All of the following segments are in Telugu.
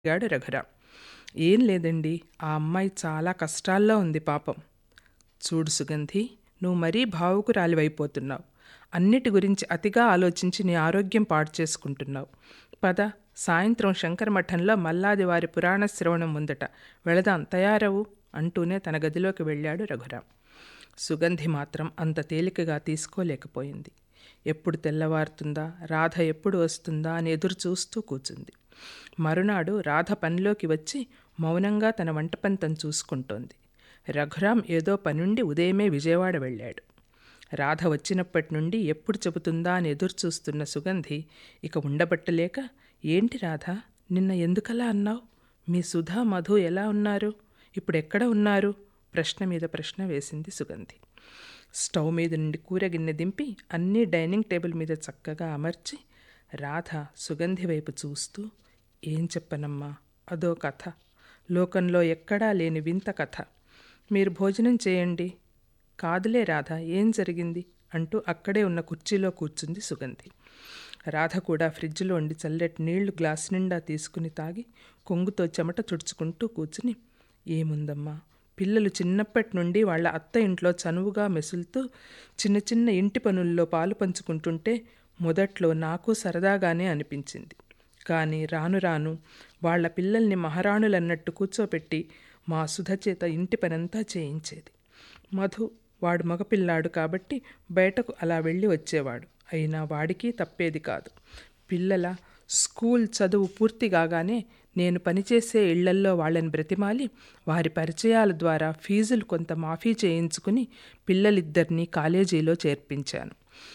అడిగాడు రఘురాం ఏం లేదండి ఆ అమ్మాయి చాలా కష్టాల్లో ఉంది పాపం చూడు సుగంధి నువ్వు మరీ భావుకురాలివైపోతున్నావు అన్నిటి గురించి అతిగా ఆలోచించి నీ ఆరోగ్యం పాడు చేసుకుంటున్నావు పద సాయంత్రం శంకరమఠంలో మల్లాది వారి పురాణ శ్రవణం ముందట వెళదాం తయారవు అంటూనే తన గదిలోకి వెళ్ళాడు రఘురాం సుగంధి మాత్రం అంత తేలికగా తీసుకోలేకపోయింది ఎప్పుడు తెల్లవారుతుందా రాధ ఎప్పుడు వస్తుందా అని ఎదురు చూస్తూ కూర్చుంది మరునాడు రాధ పనిలోకి వచ్చి మౌనంగా తన వంట పని తను చూసుకుంటోంది రఘురాం ఏదో పనుండి ఉదయమే విజయవాడ వెళ్ళాడు రాధ వచ్చినప్పటి నుండి ఎప్పుడు చెబుతుందా అని ఎదురు చూస్తున్న సుగంధి ఇక ఉండబట్టలేక ఏంటి రాధ నిన్న ఎందుకలా అన్నావు మీ సుధా మధు ఎలా ఉన్నారు ఇప్పుడు ఎక్కడ ఉన్నారు ప్రశ్న మీద ప్రశ్న వేసింది సుగంధి స్టవ్ మీద నుండి కూర గిన్నె దింపి అన్నీ డైనింగ్ టేబుల్ మీద చక్కగా అమర్చి రాధ సుగంధి వైపు చూస్తూ ఏం చెప్పనమ్మా అదో కథ లోకంలో ఎక్కడా లేని వింత కథ మీరు భోజనం చేయండి కాదులే రాధ ఏం జరిగింది అంటూ అక్కడే ఉన్న కుర్చీలో కూర్చుంది సుగంధి రాధ కూడా ఫ్రిడ్జ్లో ఉండి చల్లటి నీళ్లు గ్లాస్ నిండా తీసుకుని తాగి కొంగుతో చెమట తుడుచుకుంటూ కూర్చుని ఏముందమ్మా పిల్లలు చిన్నప్పటి నుండి వాళ్ళ అత్త ఇంట్లో చనువుగా మెసులుతూ చిన్న చిన్న ఇంటి పనుల్లో పాలు పంచుకుంటుంటే మొదట్లో నాకు సరదాగానే అనిపించింది కానీ రాను రాను వాళ్ళ పిల్లల్ని మహారాణులన్నట్టు కూర్చోపెట్టి మా సుధ చేత ఇంటి పనంతా చేయించేది మధు వాడు మగపిల్లాడు కాబట్టి బయటకు అలా వెళ్ళి వచ్చేవాడు అయినా వాడికి తప్పేది కాదు పిల్లల స్కూల్ చదువు పూర్తి కాగానే నేను పనిచేసే ఇళ్లల్లో వాళ్ళని బ్రతిమాలి వారి పరిచయాల ద్వారా ఫీజులు కొంత మాఫీ చేయించుకుని పిల్లలిద్దరినీ కాలేజీలో చేర్పించాను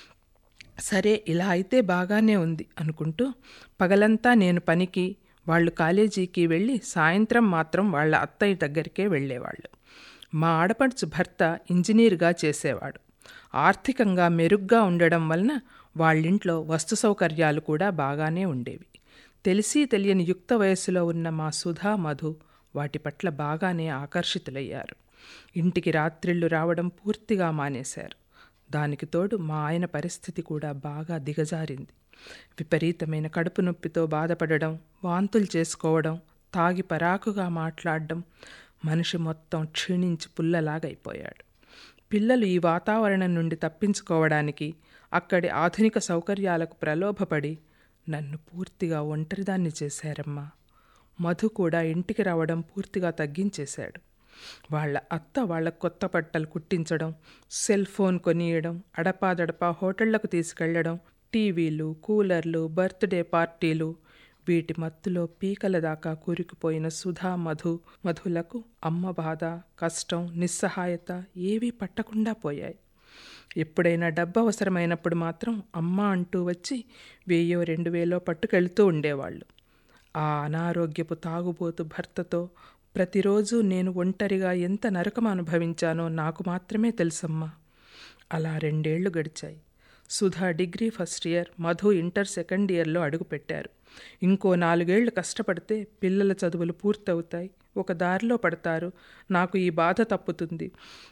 సరే ఇలా అయితే బాగానే ఉంది అనుకుంటూ పగలంతా నేను పనికి వాళ్ళు కాలేజీకి వెళ్ళి సాయంత్రం మాత్రం వాళ్ళ అత్తయ్య దగ్గరికే వెళ్ళేవాళ్ళు మా ఆడపడుచు భర్త ఇంజనీర్గా చేసేవాడు ఆర్థికంగా మెరుగ్గా ఉండడం వలన వాళ్ళింట్లో వస్తు సౌకర్యాలు కూడా బాగానే ఉండేవి తెలిసి తెలియని యుక్త వయస్సులో ఉన్న మా సుధా మధు వాటి పట్ల బాగానే ఆకర్షితులయ్యారు ఇంటికి రాత్రిళ్ళు రావడం పూర్తిగా మానేశారు దానికి తోడు మా ఆయన పరిస్థితి కూడా బాగా దిగజారింది విపరీతమైన కడుపు నొప్పితో బాధపడడం వాంతులు చేసుకోవడం తాగి పరాకుగా మాట్లాడడం మనిషి మొత్తం క్షీణించి పుల్లలాగైపోయాడు పిల్లలు ఈ వాతావరణం నుండి తప్పించుకోవడానికి అక్కడి ఆధునిక సౌకర్యాలకు ప్రలోభపడి నన్ను పూర్తిగా ఒంటరిదాన్ని చేశారమ్మా మధు కూడా ఇంటికి రావడం పూర్తిగా తగ్గించేశాడు వాళ్ళ అత్త వాళ్ళ కొత్త బట్టలు కుట్టించడం సెల్ ఫోన్ కొనియడం అడపాదడపా హోటళ్లకు తీసుకెళ్లడం టీవీలు కూలర్లు బర్త్డే పార్టీలు వీటి మత్తులో పీకల దాకా కూరుకుపోయిన సుధా మధు మధులకు అమ్మ బాధ కష్టం నిస్సహాయత ఏవీ పట్టకుండా పోయాయి ఎప్పుడైనా డబ్బు అవసరమైనప్పుడు మాత్రం అమ్మ అంటూ వచ్చి వెయ్యో రెండు వేలో పట్టుకెళ్తూ ఉండేవాళ్ళు ఆ అనారోగ్యపు తాగుబోతు భర్తతో ప్రతిరోజు నేను ఒంటరిగా ఎంత నరకం అనుభవించానో నాకు మాత్రమే తెలుసమ్మా అలా రెండేళ్లు గడిచాయి Sudha degree first year Madhu inter second ఇయర్లో అడుగుపెట్టారు ఇంకో నాలుగేళ్లు కష్టపడితే పిల్లల చదువులు పూర్తవుతాయి ఒక దారిలో పడతారు నాకు ఈ బాధ తప్పుతుంది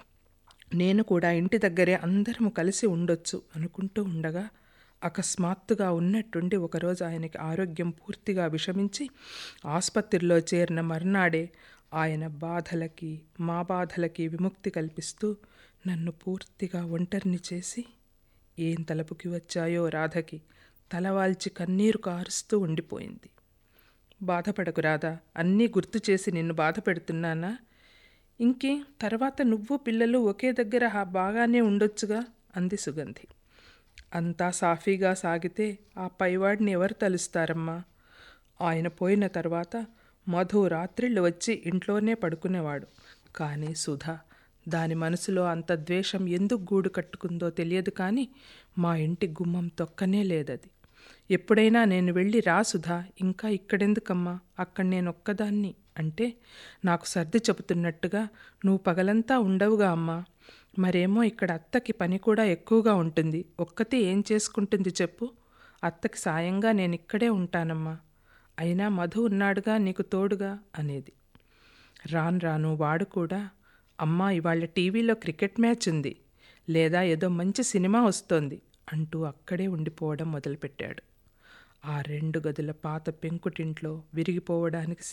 నేను కూడా ఇంటి దగ్గరే అందరము కలిసి ఉండొచ్చు అనుకుంటూ ఉండగా అకస్మాత్తుగా ఉన్నట్టుండి ఒకరోజు ఆయనకి ఆరోగ్యం పూర్తిగా విషమించి ఆసుపత్రిలో చేరిన మర్నాడే ఆయన బాధలకి మా బాధలకి విముక్తి కల్పిస్తూ నన్ను పూర్తిగా ఒంటరిని చేసి ఏం తలపుకి వచ్చాయో రాధకి తలవాల్చి కన్నీరు కారుస్తూ ఉండిపోయింది బాధపడకు రాధా అన్నీ గుర్తు చేసి నిన్ను బాధ పెడుతున్నానా ఇంకే తర్వాత నువ్వు పిల్లలు ఒకే దగ్గర బాగానే ఉండొచ్చుగా అంది సుగంధి అంతా సాఫీగా సాగితే ఆ పైవాడిని ఎవరు తలుస్తారమ్మా ఆయన పోయిన తర్వాత మధు రాత్రిళ్ళు వచ్చి ఇంట్లోనే పడుకునేవాడు కానీ సుధా దాని మనసులో అంత ద్వేషం ఎందుకు గూడు కట్టుకుందో తెలియదు కానీ మా ఇంటి గుమ్మం తొక్కనే లేదది ఎప్పుడైనా నేను వెళ్ళి రా సుధా ఇంకా ఇక్కడెందుకమ్మా అక్కడ నేను ఒక్కదాన్ని అంటే నాకు సర్ది చెబుతున్నట్టుగా నువ్వు పగలంతా ఉండవుగా అమ్మా మరేమో ఇక్కడ అత్తకి పని కూడా ఎక్కువగా ఉంటుంది ఒక్కతే ఏం చేసుకుంటుంది చెప్పు అత్తకి సాయంగా నేను ఇక్కడే ఉంటానమ్మా అయినా మధు ఉన్నాడుగా నీకు తోడుగా అనేది రాను రాను వాడు కూడా అమ్మా ఇవాళ టీవీలో క్రికెట్ మ్యాచ్ ఉంది లేదా ఏదో మంచి సినిమా వస్తోంది అంటూ అక్కడే ఉండిపోవడం మొదలుపెట్టాడు ఆ రెండు గదుల పాత పెంకుటింట్లో విరిగిపోవడానికి